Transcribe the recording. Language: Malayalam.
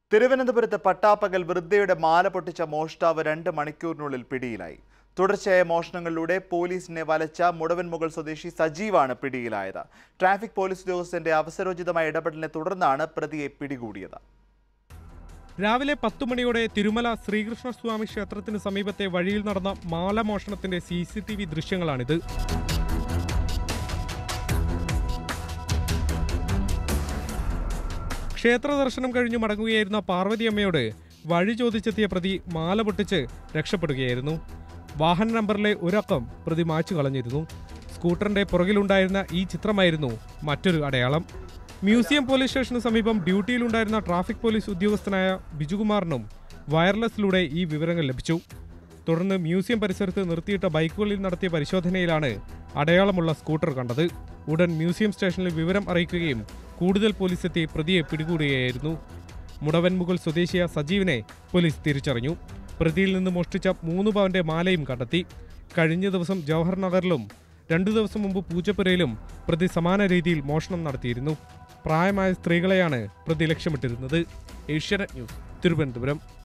തിരുവനന്തപുരത്ത് പട്ടാപ്പകൽ വൃദ്ധയുടെ മാല പൊട്ടിച്ച മോഷ്ടാവ് രണ്ട് മണിക്കൂറിനുള്ളിൽ പിടിയിലായി തുടർച്ചയായ മോഷണങ്ങളിലൂടെ പോലീസിനെ വലച്ച മുടവൻമുകൾ സ്വദേശി സജീവാണ് പിടിയിലായത് ട്രാഫിക് പോലീസ് ഉദ്യോഗസ്ഥന്റെ അവസരോചിതമായ ഇടപെടലിനെ തുടർന്നാണ് പ്രതിയെ പിടികൂടിയത് രാവിലെ പത്തു മണിയോടെ തിരുമല ശ്രീകൃഷ്ണസ്വാമി ക്ഷേത്രത്തിന് സമീപത്തെ വഴിയിൽ നടന്ന മാലമോഷണത്തിന്റെ സി സി ടി വി ദൃശ്യങ്ങളാണിത് ക്ഷേത്ര ദർശനം കഴിഞ്ഞു മടങ്ങുകയായിരുന്ന പാർവതിയമ്മയോട് വഴി ചോദിച്ചെത്തിയ പ്രതി മാല പൊട്ടിച്ച് രക്ഷപ്പെടുകയായിരുന്നു വാഹന നമ്പറിലെ ഒരക്കം പ്രതി മായ്ച്ചു കളഞ്ഞിരുന്നു സ്കൂട്ടറിന്റെ പുറകിലുണ്ടായിരുന്ന ഈ ചിത്രമായിരുന്നു മറ്റൊരു അടയാളം മ്യൂസിയം പോലീസ് സ്റ്റേഷന് സമീപം ഡ്യൂട്ടിയിലുണ്ടായിരുന്ന ട്രാഫിക് പോലീസ് ഉദ്യോഗസ്ഥനായ ബിജുകുമാറിനും വയർലെസ്സിലൂടെ ഈ വിവരങ്ങൾ ലഭിച്ചു തുടർന്ന് മ്യൂസിയം പരിസരത്ത് നിർത്തിയിട്ട ബൈക്കുകളിൽ നടത്തിയ പരിശോധനയിലാണ് അടയാളമുള്ള സ്കൂട്ടർ കണ്ടത് ഉടൻ മ്യൂസിയം സ്റ്റേഷനിൽ വിവരം അറിയിക്കുകയും കൂടുതൽ പോലീസ് എത്തി പ്രതിയെ പിടികൂടുകയായിരുന്നു മുടവൻമുകൾ സ്വദേശിയ സജീവിനെ പോലീസ് തിരിച്ചറിഞ്ഞു പ്രതിയിൽ നിന്ന് മോഷ്ടിച്ച മൂന്ന് പവന്റെ മാലയും കണ്ടെത്തി കഴിഞ്ഞ ദിവസം ജവഹർ നഗറിലും രണ്ടു ദിവസം മുമ്പ് പൂജപ്പുരയിലും പ്രതി സമാന രീതിയിൽ മോഷണം നടത്തിയിരുന്നു പ്രായമായ സ്ത്രീകളെയാണ് പ്രതി ലക്ഷ്യമിട്ടിരുന്നത് ഏഷ്യാനെറ്റ് ന്യൂസ് തിരുവനന്തപുരം